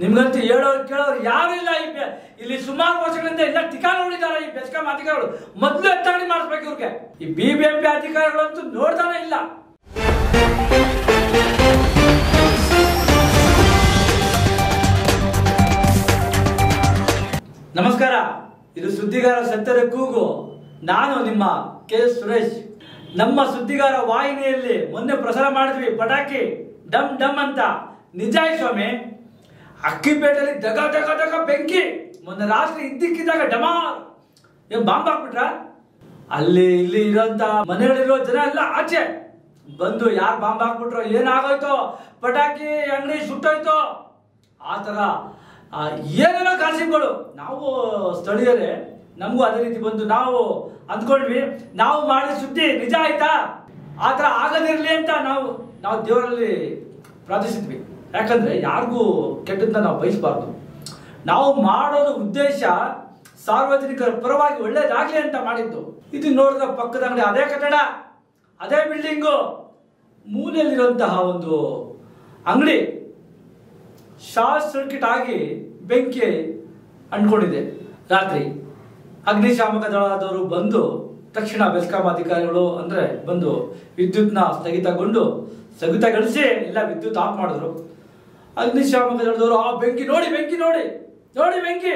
ನಿಮ್ಗಂತೂ ಹೇಳೋರು ಕೇಳೋರು ಯಾರು ಇಲ್ಲ ಈ ಬೆ- ಇಲ್ಲಿ ಸುಮಾರು ವರ್ಷಗಳಿಂದ ಎಲ್ಲ ಟಿಕಾ ನೋಡಿದ್ದಾರೆ ಈ ಬೆಸ್ಕಾಂ ಅಧಿಕಾರಿಗಳು ಮೊದಲು ಎತ್ತಂಗಡಿ ಮಾಡಿಸ್ಬೇಕು ಇವ್ರಿಗೆ ಈ ಬಿ ಬಿ ಎಂ ಪಿ ಅಧಿಕಾರಿಗಳಂತೂ ನೋಡ್ತಾನೆ ಇಲ್ಲ ನಮಸ್ಕಾರ ಇದು ಸುದ್ದಿಗಾರ ಸತ್ಯದ ಕೂಗು ನಾನು ನಿಮ್ಮ ಕೆ ಸುರೇಶ್ ನಮ್ಮ ಸುದ್ದಿಗಾರ ವಾಹಿನಿಯಲ್ಲಿ ಮೊನ್ನೆ ಪ್ರಸಾರ ಮಾಡಿದ್ವಿ ಪಟಾಕಿ ಡಮ್ ಡಮ್ ಅಂತ ನಿಜ ಸ್ವಾಮಿ ಅಕ್ಕಿಪೇಟೆಯಲ್ಲಿ ದಗ ದಗ ದಗ ಬೆಂಕಿ ಮೊನ್ನೆ ರಾತ್ರಿ ಇದ್ದಕ್ಕಿದ್ದಾಗ ಡಮಾರ್ ಏನ್ ಬಾಂಬ್ ಹಾಕ್ಬಿಟ್ರ ಅಲ್ಲಿ ಇಲ್ಲಿ ಇರೋಂತ ಮನೆಗಳಿರೋ ಜನ ಎಲ್ಲ ಆಚೆ ಬಂದು ಯಾರು ಬಾಂಬ್ ಹಾಕ್ಬಿಟ್ರೋ ಏನಾಗೋಯ್ತೋ ಪಟಾಕಿ ಅಂಗಡಿ ಸುಟ್ಟೋಯ್ತೋ ಆ ಥರ ಆ, ಏನೇನೋ ಕಾಸಿಗಳು ನಾವು ಸ್ಥಳೀಯರೇ ನಮಗೂ ಅದೇ ರೀತಿ ಬಂದು ನಾವು ಅಂದ್ಕೊಂಡ್ವಿ ನಾವು ಮಾಡಿದ ಸುದ್ದಿ ನಿಜ ಆಯ್ತಾ ಆ ಥರ ಆಗದಿರಲಿ ಅಂತ ನಾವು ನಾವು ದೇವರಲ್ಲಿ ಪ್ರಾರ್ಥಿಸಿದ್ವಿ ಯಾಕಂದ್ರೆ ಯಾರಿಗೂ ಕೆಟ್ಟದನ್ನ ನಾವು ಬಯಸಬಾರ್ದು ನಾವು ಮಾಡೋದು ಉದ್ದೇಶ ಸಾರ್ವಜನಿಕರ ಪರವಾಗಿ ಒಳ್ಳೇದಾಗ್ಲಿ ಅಂತ ಮಾಡಿದ್ದು ಇದು ನೋಡಿದ ಪಕ್ಕದ ಅಂಗಡಿ ಅದೇ ಕಟ್ಟಡ ಅದೇ ಬಿಲ್ಡಿಂಗು ಮೂಲೆಯಲ್ಲಿರುವಂತಹ ಒಂದು ಅಂಗಡಿ ಶಾರ್ಟ್ ಸರ್ಕ್ಯೂಟ್ ಆಗಿ ಬೆಂಕಿ ಅಂಟ್ಕೊಂಡಿದೆ ರಾತ್ರಿ ಅಗ್ನಿಶಾಮಕ ದಳದವರು ಬಂದು ತಕ್ಷಣ ಬೆಸ್ಕಾಂ ಅಧಿಕಾರಿಗಳು ಅಂದ್ರೆ ಬಂದು ವಿದ್ಯುತ್ನ ಸ್ಥಗಿತಗೊಂಡು ಸ್ಥಗಿತಗೊಳಿಸಿ ಎಲ್ಲ ವಿದ್ಯುತ್ ಆಫ್ ಮಾಡಿದ್ರು ಅಗ್ನಿಶಾಮಕ ದಳದವರು ಆ ಬೆಂಕಿ ನೋಡಿ ಬೆಂಕಿ ನೋಡಿ ನೋಡಿ ಬೆಂಕಿ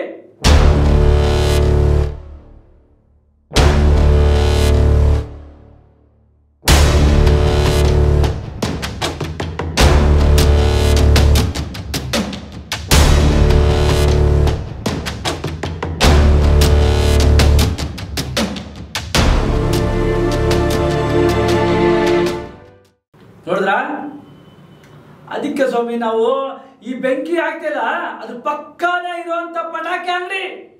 ನೋಡಿದ್ರ ಅದಕ್ಕೆ ಸ್ವಾಮಿ ನಾವು ಈ ಬೆಂಕಿ ಆಗ್ತಿಲ್ಲ ಅದು ಪಕ್ಕನೇ ಇರುವಂತ ಪಟಾಕಿ ಅಂಗಡಿ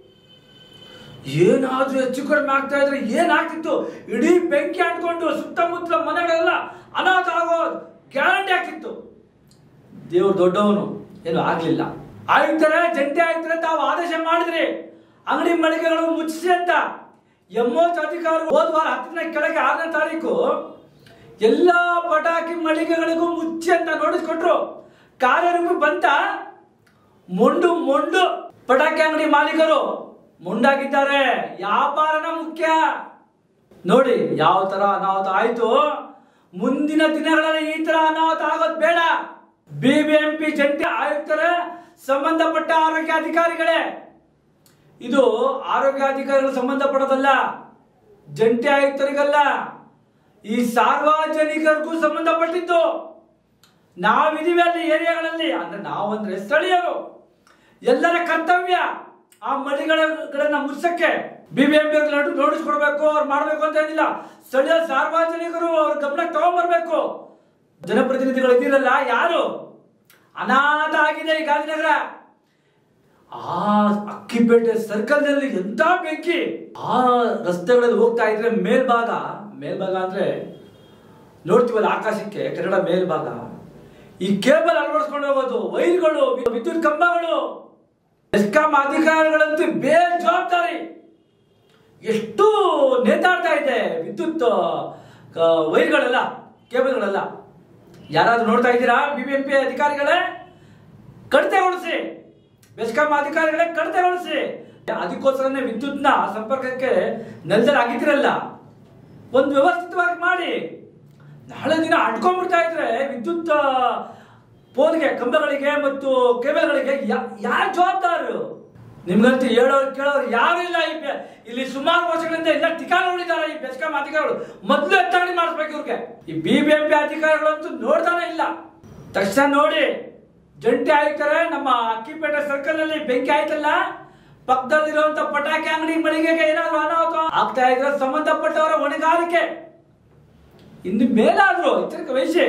ಏನಾದ್ರೂ ಹೆಚ್ಚು ಕಡಿಮೆ ಆಗ್ತಾ ಇದ್ರೆ ಏನಾಗ್ತಿತ್ತು ಇಡೀ ಬೆಂಕಿ ಅಂಟ್ಕೊಂಡು ಸುತ್ತಮುತ್ತಲ ಮನೆಗಳೆಲ್ಲ ಅನಾಥ ಆಗೋದು ಗ್ಯಾರಂಟಿ ಆಗ್ತಿತ್ತು ದೇವ್ರು ದೊಡ್ಡವನು ಏನು ಆಗ್ಲಿಲ್ಲ ಆಯ್ತಾರೆ ಜಂಟಿ ಆಯ್ತಾರೆ ತಾವು ಆದೇಶ ಮಾಡಿದ್ರಿ ಅಂಗಡಿ ಮಳಿಗೆಗಳು ಮುಚ್ಚಿಸಿ ಅಂತ ಎಂಒಚ್ ಅಧಿಕಾರಿ ಹೋದ ವಾರ ಹತ್ತನೇ ಕೆಳಗೆ ಆರನೇ ತಾರೀಕು ಎಲ್ಲಾ ಪಟಾಕಿ ಮಳಿಗೆಗಳಿಗೂ ಮುಚ್ಚಿ ಅಂತ ನೋಟಿಸ್ ಕೊಟ್ರು ಕಾರ್ಯರೂಪಿ ಬಂತ ಮೊಂಡು ಮೊಂಡು ಪಟಾಕಿ ಅಂಗಡಿ ಮಾಲೀಕರು ಮುಂಡಾಗಿದ್ದಾರೆ ವ್ಯಾಪಾರನ ಮುಖ್ಯ ನೋಡಿ ಯಾವ ತರ ಅನಾಹುತ ಆಯ್ತು ಮುಂದಿನ ದಿನಗಳಲ್ಲಿ ಈ ತರ ಅನಾಹುತ ಆಗೋದು ಬೇಡ ಬಿಬಿಎಂಪಿ ಜಂಟಿ ಆಯುಕ್ತರ ಸಂಬಂಧಪಟ್ಟ ಆರೋಗ್ಯ ಅಧಿಕಾರಿಗಳೇ ಇದು ಆರೋಗ್ಯ ಅಧಿಕಾರಿಗಳು ಸಂಬಂಧಪಡೋದಲ್ಲ ಜಂಟಿ ಆಯುಕ್ತರಿಗಲ್ಲ ಈ ಸಾರ್ವಜನಿಕರಿಗೂ ಸಂಬಂಧಪಟ್ಟಿದ್ದು ನಾವಿದೀವಿ ಅಲ್ಲಿ ಏರಿಯಾಗಳಲ್ಲಿ ಅಂದ್ರೆ ನಾವಂದ್ರೆ ಸ್ಥಳೀಯರು ಎಲ್ಲರ ಕರ್ತವ್ಯ ಆ ಮಳಿಗಳನ್ನ ಮುಚ್ಚಕ್ಕೆ ಬಿಬಿಎಂಪಿ ನೋಟಿಸ್ ಕೊಡಬೇಕು ಅವ್ರು ಮಾಡ್ಬೇಕು ಅಂತ ಏನಿಲ್ಲ ಸ್ಥಳೀಯ ಸಾರ್ವಜನಿಕರು ಅವ್ರ ಗಮನಕ್ಕೆ ತಗೊಂಡ್ಬರ್ಬೇಕು ಜನಪ್ರತಿನಿಧಿಗಳು ಇದ್ದೀರಲ್ಲ ಯಾರು ಅನಾಥ ಆಗಿದೆ ಈ ಗಾಂಧಿನಗರ ಆ ಅಕ್ಕಿಪೇಟೆ ಸರ್ಕಲ್ ನಲ್ಲಿ ಎಂತ ಬೆಂಕಿ ಆ ರಸ್ತೆಗಳಲ್ಲಿ ಹೋಗ್ತಾ ಇದ್ರೆ ಮೇಲ್ಭಾಗ ಮೇಲ್ಭಾಗ ಅಂದ್ರೆ ನೋಡ್ತೀವಲ್ಲ ಆಕಾಶಕ್ಕೆ ಕನ್ನಡ ಮೇಲ್ಭಾಗ ಈ ಕೇಬಲ್ ಅಳವಡಿಸ್ಕೊಂಡು ಹೋಗೋದು ವೈರ್ಗಳು ವಿದ್ಯುತ್ ಕಂಬಗಳು ಎಸ್ಕಾಂ ಅಧಿಕಾರಿಗಳಂತೂ ಬೇಜವಾಬ್ದಾರಿ ಎಷ್ಟು ನೇತಾಡ್ತಾ ಇದೆ ವಿದ್ಯುತ್ ಕ- ವೈರ್ಗಳೆಲ್ಲ ಕೇಬಲ್ಗಳೆಲ್ಲ ಯಾರಾದ್ರೂ ನೋಡ್ತಾ ಇದ್ದೀರಾ ಬಿಬಿಎಂಪಿ ಅಧಿಕಾರಿಗಳೇ ಕಡಿತಗೊಳಿಸಿ ಬೆಸ್ಕಾಂ ಅಧಿಕಾರಿಗಳೇ ಕಡಿತಗೊಳಿಸಿ ಅದಕ್ಕೋಸ್ಕರನೇ ವಿದ್ಯುತ್ನ ಸಂಪರ್ಕಕ್ಕೆ ನೆಲದಲ್ಲಿ ಆಗಿದ್ರಲ್ಲ ಒಂದು ವ್ಯವಸ್ಥಿತವಾಗಿ ಮಾಡಿ ನಾಳೆ ದಿನ ಅಡ್ಕೊಂಡ್ಬಿಡ್ತಾ ಇದ್ರೆ ವಿದ್ಯುತ್ ಪೋಲ್ಗೆ ಕಂಬಗಳಿಗೆ ಮತ್ತು ಕೇಬಲ್ಗಳಿಗೆ ಯಾರು ಜವಾಬ್ದಾರರು ನಿಮ್ಗಂತೂ ಹೇಳೋರು ಕೇಳೋರು ಯಾರು ಇಲ್ಲ ಈ ಬೆ- ಇಲ್ಲಿ ಸುಮಾರು ವರ್ಷಗಳಿಂದ ಎಲ್ಲ ಟಿಕಾ ನೋಡಿದ್ದಾರೆ ಈ ಬೆಸ್ಕಾಂ ಅಧಿಕಾರಿಗಳು ಮೊದಲು ಎತ್ತಂಗಡಿ ಮಾಡಿಸ್ಬೇಕು ಇವ್ರಿಗೆ ಈ ಬಿ ಬಿ ಎಂ ಪಿ ಅಧಿಕಾರಿಗಳಂತೂ ನೋಡ್ತಾನೆ ಇಲ್ಲ ತಕ್ಷಣ ನೋಡಿ ಜಂಟಿ ಆಯುಕ್ತರೇ ನಮ್ಮ ಅಕ್ಕಿಪೇಟೆ ಸರ್ಕಲ್ ಅಲ್ಲಿ ಬೆಂಕಿ ಆಯ್ತಲ್ಲ ಪಕ್ಕದಲ್ಲಿರುವಂತ ಪಟಾಕಿ ಅಂಗಡಿ ಮಳಿಗೆಗೆ ಏನಾದ್ರು ಅನಾಹುತ ಆಗ್ತಾ ಇದ್ರೆ ಸಂಬಂಧಪಟ್ಟವರ ಹೊಣೆಗಾರಿಕೆ ಇನ್ನು ಮೇಲಾದ್ರೂ ಎಚ್ಚರಿಕೆ ವಹಿಸಿ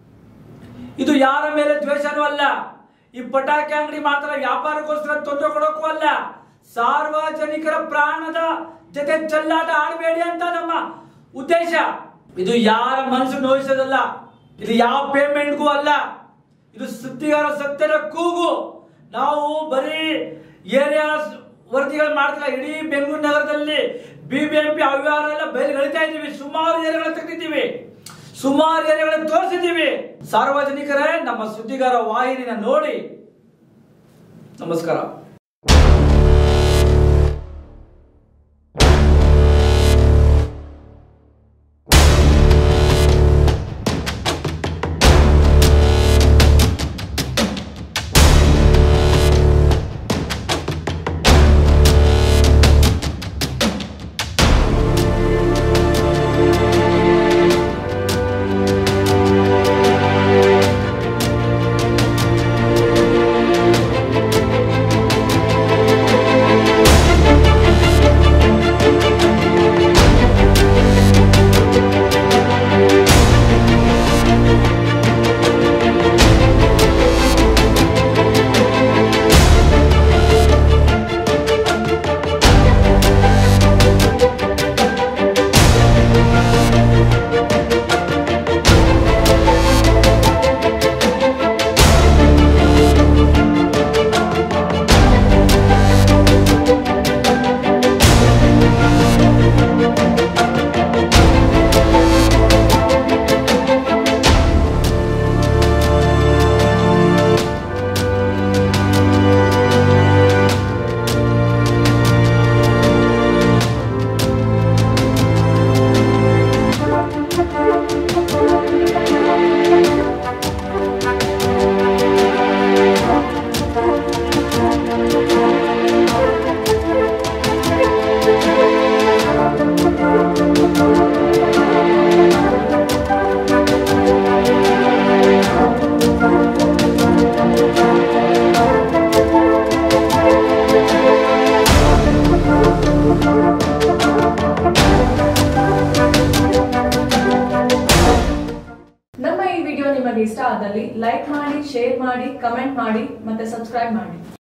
ಇದು ಯಾರ ಮೇಲೆ ದ್ವೇಷನೂ ಅಲ್ಲ ಈ ಪಟಾಕಿ ಅಂಗಡಿ ಮಾತ್ರ ವ್ಯಾಪಾರಕ್ಕೋಸ್ಕರ ತೊಂದರೆ ಕೊಡೋಕ್ಕೂ ಅಲ್ಲ ಸಾರ್ವಜನಿಕರ ಪ್ರಾಣದ ಜೊತೆ ಚೆಲ್ಲಾಟ ಆಡಬೇಡಿ ಅಂತ ನಮ್ಮ ಉದ್ದೇಶ ಇದು ಯಾರ ಮನಸ್ಸು ನೋಯಿಸೋದಲ್ಲ ಇದು ಯಾವ ಪೇಮೆಂಟ್ಗೂ ಅಲ್ಲ ಇದು ಸುದ್ದಿಗಾರ ಸತ್ಯದ ಕೂಗು ನಾವು ಬರೀ ಏರಿಯಾ ವರದಿಗಳು ಮಾಡ್ತಿಲ್ಲ ಇಡೀ ಬೆಂಗಳೂರು ನಗರದಲ್ಲಿ ಬಿಬಿಎಂಪಿ ಅವ್ಯವಹಾರ ಎಲ್ಲ ಬಯಲುಗಳಿತಾ ಇದೀವಿ ಸುಮಾರು ಏರಿಯಾಗಳ ತೆಗೆದಿದ್ದೀವಿ ಸುಮಾರು ಏರಿಯಾಗಳನ್ನು ತೋರಿಸಿದ್ದೀವಿ ಸಾರ್ವಜನಿಕರೇ ನಮ್ಮ ಸುದ್ದಿಗಾರ ವಾಹಿನಿನ ನೋಡಿ ನಮಸ್ಕಾರ ನಮ್ಮ ಈ ವಿಡಿಯೋ ನಿಮಗೆ ಇಷ್ಟ ಆದಲ್ಲಿ ಲೈಕ್ ಮಾಡಿ ಶೇರ್ ಮಾಡಿ ಕಮೆಂಟ್ ಮಾಡಿ ಮತ್ತೆ ಸಬ್ಸ್ಕ್ರೈಬ್ ಮಾಡಿ